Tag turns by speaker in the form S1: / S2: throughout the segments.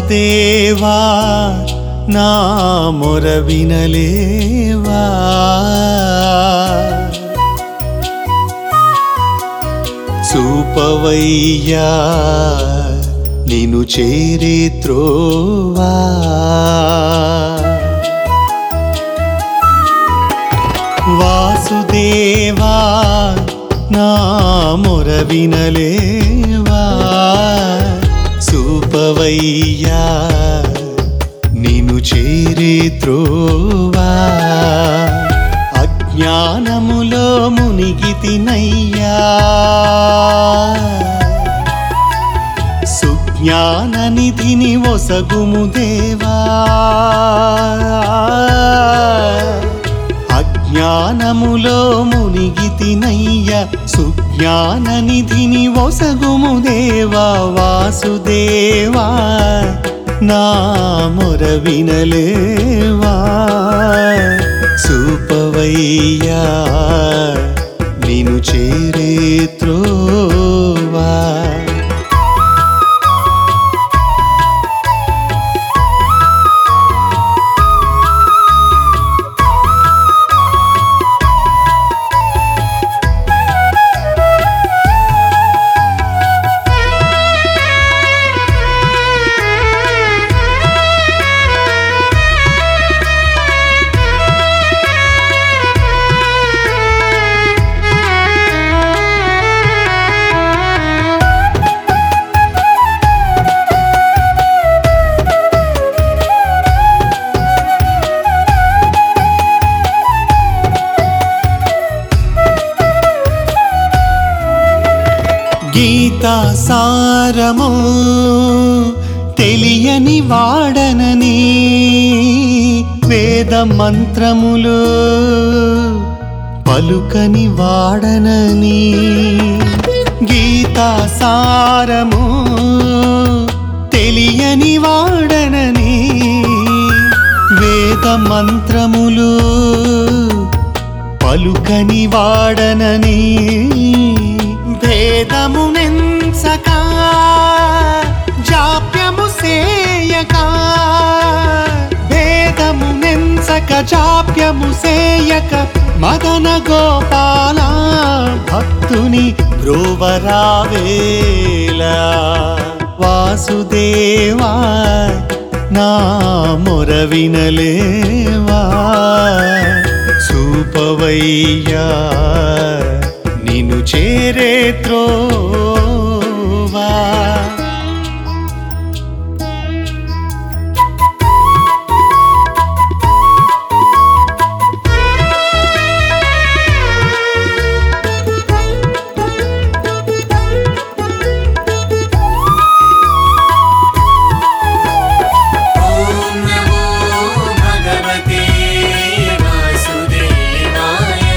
S1: వాసుదేవా నా మొర వినలేవా చూపవయ్యా నిను చేరే త్రోవా వాసుదేవా నా మొర వినలేవా సూపవయ్యా నిను చేరే త్రోవా అజ్ఞానములో మునిగితినయ్యా సుజ్ఞాన నిధిని ఒసగుము దేవా అజ్ఞానములో మునిగితినయ్య సుజ్ఞాన నిధిని ఒసగుము దేవా వాసుదేవా నా మొర వినలేవా సూపవయ్యా నిను చేరే త్రోవా గీతా సారము తెలియని వాడనని వేద మంత్రములు పలుకని వాడనని గీతా సారము తెలియని వాడనని వేద మంత్రములు పలుకని వాడనని భేదమునెంచక జాప్యము సేయక భేదమునెంచక జాప్యము సేయక మదన గోపాల భక్తుని బ్రోవరావేలా వాసుదేవా నా మొర వినలేవా చూపవయ్యా నిన్ను చేరే త్రోవా
S2: ॐ नमो भगवते वासुदेवाय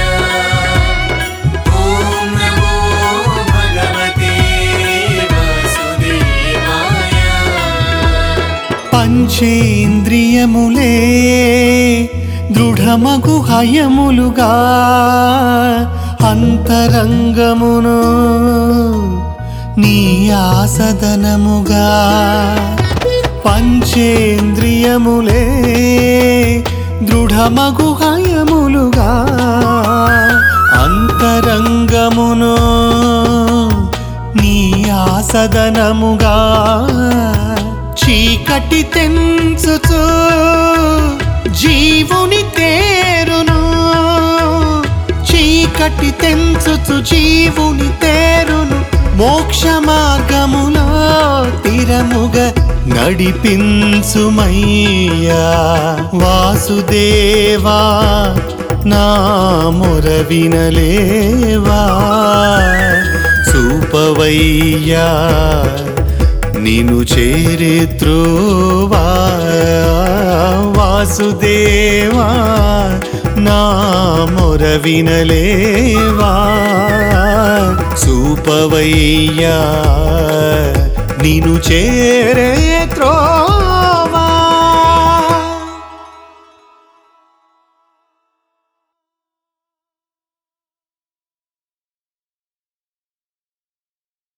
S2: ॐ नमो भगवते वासुदेवाय
S1: పంచేంద్రియములే దృఢమగు హయములుగా అంతరంగమును నీ ఆసదనముగా పంచేంద్రియములే దృఢమగు హయములుగా అంతరంగమును నీ ఆసదనముగా చీకటి తెంచుచు జీవుని తేరును చీకటి తెంచుచు జీవుని తేరును మోక్ష మార్గములో తిరముగా నడిపించుమయ్యా వాసుదేవా నా మొర వినలేవా చూపవయ్యా నిను చేరే త్రోవా వాసుదేవా నా మొర వినలేవా చూపవయ్యా నిను చేరే త్రోవా